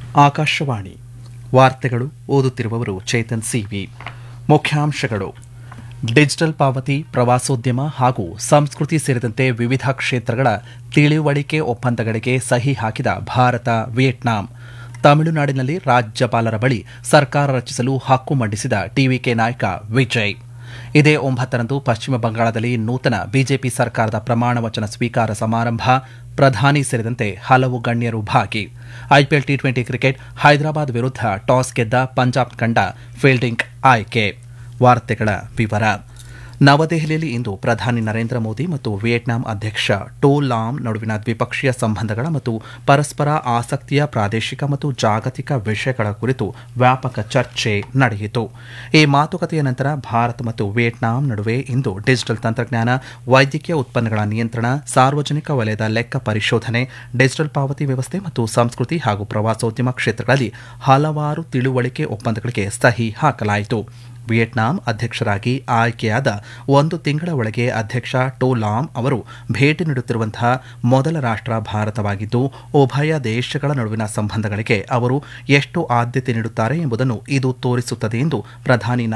ಆಕಾಶವಾಣಿ ವಾರ್ತೆಗಳು ಓದುತ್ತಿರುವವರು ಚೇತನ್ ಸಿವಿ ಮುಖ್ಯಾಂಶಗಳು ಡಿಜಿಟಲ್ ಪಾವತಿ ಪ್ರವಾಸೋದ್ಯಮ ಹಾಗೂ ಸಂಸ್ಕೃತಿ ಸೇರಿದಂತೆ ವಿವಿಧ ಕ್ಷೇತ್ರಗಳ ತಿಳಿವಳಿಕೆ ಒಪ್ಪಂದಗಳಿಗೆ ಸಹಿ ಹಾಕಿದ ಭಾರತ ವಿಯೆಟ್ನಾಂ ತಮಿಳುನಾಡಿನಲ್ಲಿ ರಾಜ್ಯಪಾಲರ ಬಳಿ ಸರ್ಕಾರ ರಚಿಸಲು ಹಕ್ಕು ಮಂಡಿಸಿದ ಟಿವಿಕೆ ನಾಯಕ ವಿಜಯ್ ಇದೇ ಒಂಬತ್ತರಂದು ಪಶ್ಚಿಮ ಬಂಗಾಳದಲ್ಲಿ ನೂತನ ಬಿಜೆಪಿ ಸರ್ಕಾರದ ಪ್ರಮಾಣ ವಚನ ಸ್ವೀಕಾರ ಸಮಾರಂಭ ಪ್ರಧಾನಿ ಸೇರಿದಂತೆ ಹಲವು ಗಣ್ಯರು ಭಾಗಿ IPL T twenty cricket Hyderabad ವಿರುದ್ಧ ಟಾಸ್ ಗೆದ್ದ ಪಂಜಾಬ್ ತಂಡ ಫೀಲ್ಡಿಂಗ್ ಆಯ್ಕೆ ವಾರ್ತೆಗಳ ವಿವರ ನವದೆಹಲಿಯಲ್ಲಿ ಇಂದು ಪ್ರಧಾನಿ ನರೇಂದ್ರ ಮೋದಿ ಮತ್ತು ವಿಯೆಟ್ನಾಂ ಅಧ್ಯಕ್ಷ ಟೋ ಲಾಮ್ ನಡುವಿನ ದ್ವಿಪಕ್ಷೀಯ ಸಂಬಂಧಗಳ ಮತ್ತು ಪರಸ್ಪರ ಆಸಕ್ತಿಯ ಪ್ರಾದೇಶಿಕ ಮತ್ತು ಜಾಗತಿಕ ವಿಷಯಗಳ ಕುರಿತು ವ್ಯಾಪಕ ಚರ್ಚೆ ನಡೆಯಿತು ಈ ಮಾತುಕತೆಯ ನಂತರ ಭಾರತ ಮತ್ತು ವಿಯೆಟ್ನಾಂ ನಡುವೆ ಇಂದು ಡಿಜಿಟಲ್ ತಂತ್ರಜ್ಞಾನ ವೈದ್ಯಕೀಯ ಉತ್ಪನ್ನಗಳ ನಿಯಂತ್ರಣ ಸಾರ್ವಜನಿಕ ವಲಯದ ಲೆಕ್ಕ ಪರಿಶೋಧನೆ ಡಿಜಿಟಲ್ ಪಾವತಿ ವ್ಯವಸ್ಥೆ ಮತ್ತು ಸಂಸ್ಕೃತಿ ಹಾಗೂ ಪ್ರವಾಸೋದ್ಯಮ ಕ್ಷೇತ್ರಗಳಲ್ಲಿ ಹಲವಾರು ತಿಳುವಳಿಕೆ ಒಪ್ಪಂದಗಳಿಗೆ ಸಹಿ ಹಾಕಲಾಯಿತು ವಿಯೆಟ್ನಾಂ ಅಧ್ಯಕ್ಷರಾಗಿ ಆಯ್ಕೆಯಾದ ಒಂದು ತಿಂಗಳ ಒಳಗೆ ಅಧ್ಯಕ್ಷ ಟೋ ಲಾಮ್ ಅವರು ಭೇಟಿ ನೀಡುತ್ತಿರುವಂತಹ ಮೊದಲ ರಾಷ್ಟ್ರ ಭಾರತವಾಗಿದ್ದು ಉಭಯ ದೇಶಗಳ ನಡುವಿನ ಸಂಬಂಧಗಳಿಗೆ ಅವರು ಎಷ್ಟು ಆದ್ಯತೆ ನೀಡುತ್ತಾರೆ ಎಂಬುದನ್ನು ಇದು ತೋರಿಸುತ್ತದೆ ಎಂದು ಪ್ರಧಾನಿ